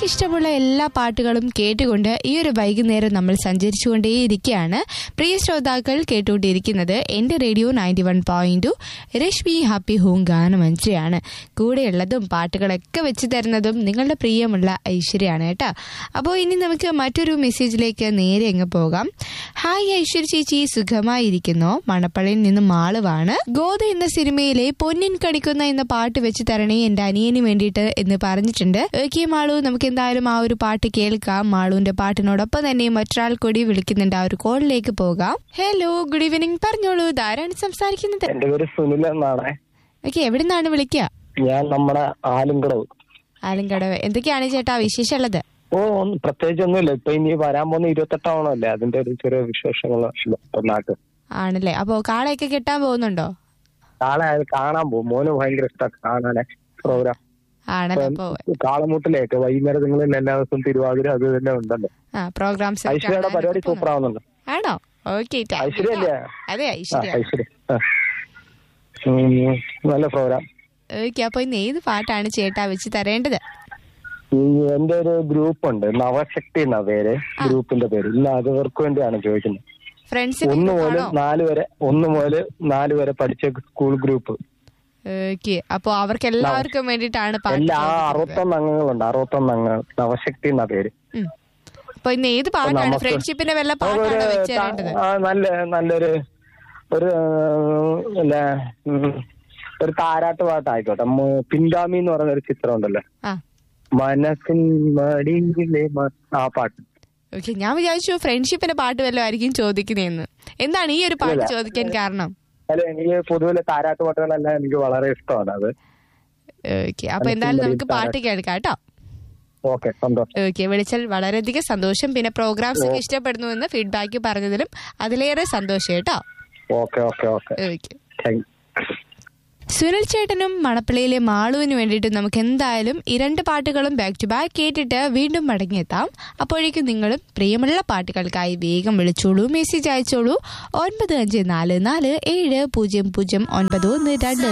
ഇഷ്ടമുള്ള എല്ലാ പാട്ടുകളും കേട്ടുകൊണ്ട് ഈ ഒരു വൈകുന്നേരം നമ്മൾ സഞ്ചരിച്ചുകൊണ്ടേയിരിക്കുകയാണ് പ്രിയ ശ്രോതാക്കൾ കേട്ടുകൊണ്ടിരിക്കുന്നത് എന്റെ radio ninety one point two Rashmi happy home ഗാനമന്ത്രിയാണ് കൂടെയുള്ളതും പാട്ടുകളൊക്കെ വെച്ച് തരുന്നതും നിങ്ങളുടെ പ്രിയമുള്ള ഐശ്വര്യാണ് കേട്ടോ അപ്പോൾ ഇനി നമുക്ക് മറ്റൊരു മെസ്സേജിലേക്ക് നേരെ അങ്ങ് പോകാം ഹായ് ഐശ്വര്യ ചേച്ചി സുഖമായിരിക്കുന്നോ മണപ്പള്ളിയിൽ നിന്നും മാളുവാണ് ഗോത എന്ന സിനിമയിലെ പൊന്നിൻ കണിക്കുന്ന എന്ന പാട്ട് വെച്ച് തരണേ എന്റെ അനിയന് വേണ്ടിയിട്ട് എന്ന് പറഞ്ഞിട്ടുണ്ട് ഓക്കെ മാളു നമുക്ക് എന്തായാലും ആ ഒരു പാട്ട് കേൾക്കാം മാളുവിന്റെ പാട്ടിനോടൊപ്പം തന്നെ മറ്റൊരാൾ കൂടി വിളിക്കുന്നുണ്ട് ആ ഒരു കോളിലേക്ക് പോകാം ഹലോ ഗുഡ് ഈവനിങ് പറഞ്ഞോളൂ ധാരാണ് സംസാരിക്കുന്നത് എന്റെ പേര് സുനിൽ എന്നാണ് ഓക്കെ എവിടെ നിന്നാണ് വിളിക്കുക ഞാൻ നമ്മുടെ ആലുംകടവ് ആലങ്കടവ് എന്തൊക്കെയാണ് ചേട്ടാ വിശേഷമുള്ളത് ഓ ഒന്നും പ്രത്യേകിച്ച് ഒന്നുമില്ല ഇപ്പൊ ഇനി വരാൻ പോകുന്ന ഇരുപത്തെട്ടാവണല്ലേ അതിന്റെ ഒരു ചെറിയ വിശേഷങ്ങൾ നാട്ട് ആണല്ലേ അപ്പോ കാളയൊക്കെ കെട്ടാൻ പോകുന്നുണ്ടോ നാളെ അത് കാണാൻ പോകും മോന് ഭയങ്കര ഇഷ്ടം കാണാനെ പ്രോഗ്രാം ആണല്ലോ അപ്പോ കാളമൂട്ടിലേക്ക് വൈകുന്നേരം നിങ്ങൾ എല്ലാ ദിവസവും തിരുവാതിര അത് തന്നെ ഉണ്ടല്ലോ ആ പ്രോഗ്രാംസ് ഐശ്വര്യയുടെ പരിപാടി സൂപ്പർ ആവുന്നുണ്ട് ആണോ ഓക്കെ ഐശ്വര്യ അല്ലേ അതെ ആ ഐശ്വര്യ ഐശ്വര്യ ആ. ഉം, നല്ല പ്രോഗ്രാം ഓക്കെ അപ്പൊ ഇന്ന് ഏത് പാട്ടാണ് ചേട്ടാ വെച്ച് തരേണ്ടത് ഈ എന്റെ ഒരു ഗ്രൂപ്പ് ഉണ്ട് നവശക്തി എന്ന പേര് ഗ്രൂപ്പിന്റെ പേര് ഇന്ന് അതവർക്ക് വേണ്ടിയാണ് ചോദിക്കുന്നത് ഫ്രണ്ട്സിന് ഒന്ന് മുതൽ നാല് വരെ ഒന്ന് മുതൽ നാല് വരെ പഠിച്ച സ്കൂൾ ഗ്രൂപ്പ് ഓക്കെ അപ്പൊ അവർക്ക് എല്ലാവർക്കും വേണ്ടിയിട്ടാണ് പാട്ട് എല്ലാ ചോദിക്കുന്നത്. അറുപത്തൊന്ന് അംഗങ്ങളുണ്ട് അറുപത്തൊന്ന് അംഗങ്ങൾ നവശക്തി എന്ന പേര് ഉം. അപ്പൊ ഇന്ന് ഏത് പാട്ടാണ് നമുക്ക് ഫ്രണ്ട്ഷിപ്പിന്റെ വല്ല പാട്ടാണോ അതൊരു വെച്ച് ത- തരേണ്ടത് ആ, നല്ല നല്ലൊരു ഒരു ഇല്ല ഉം, ഒരു താരാട്ട് പാട്ടായിക്കോട്ടെ മ്, പിൻഗാമി എന്ന് പറയുന്ന ഒരു ചിത്രം ഉണ്ടല്ലോ ആ മനസ്സിൻ മടിയിലെ മ- ആ പാട്ട് ഓക്കെ ഞാൻ വിചാരിച്ചു ഫ്രണ്ട്ഷിപ്പിന്റെ പാട്ട് വല്ലതും ആയിരിക്കും ചോദിക്കുന്നതെന്ന് എന്താണ് ഈ ഒരു പാട്ട് ഇല്ല. ചോദിക്കാൻ കാരണം അല്ല എനിക്ക് പൊതുവെ താരാട്ട് പാട്ടുകളെല്ലാം എനിക്ക് വളരെ ഇഷ്ടമാണ് അത് ഓക്കെ അപ്പൊ എന്തായാലും നമുക്ക് പാട്ട് കേൾക്കാം കേട്ടോ ഓക്കെ സന്തോഷം ഓക്കെ വിളിച്ചാൽ വളരെയധികം സന്തോഷം പിന്നെ പ്രോഗ്രാംസ് ഒക്കെ ഇഷ്ടപ്പെടുന്നു എന്ന് ഫീഡ്ബാക്ക് പറഞ്ഞതിലും അതിലേറെ സന്തോഷം കേട്ടോ okay okay okay okay thank Sunil ചേട്ടനും മണപ്പള്ളിയിലെ മാളുവിന് വേണ്ടിയിട്ട് നമുക്ക് എന്തായാലും ഈ രണ്ട് പാട്ടുകളും ബാക്ക് ടു ബാക്ക് കേട്ടിട്ട് വീണ്ടും മടങ്ങിയെത്താം അപ്പോഴേക്കും നിങ്ങളും പ്രിയമുള്ള പാട്ടുകൾക്കായി വേഗം വിളിച്ചോളൂ മെസ്സേജ് അയച്ചോളൂ ഒൻപത് അഞ്ച് നാല് നാല് ഏഴ് പൂജ്യം പൂജ്യം ഒൻപത് ഒന്ന് രണ്ട്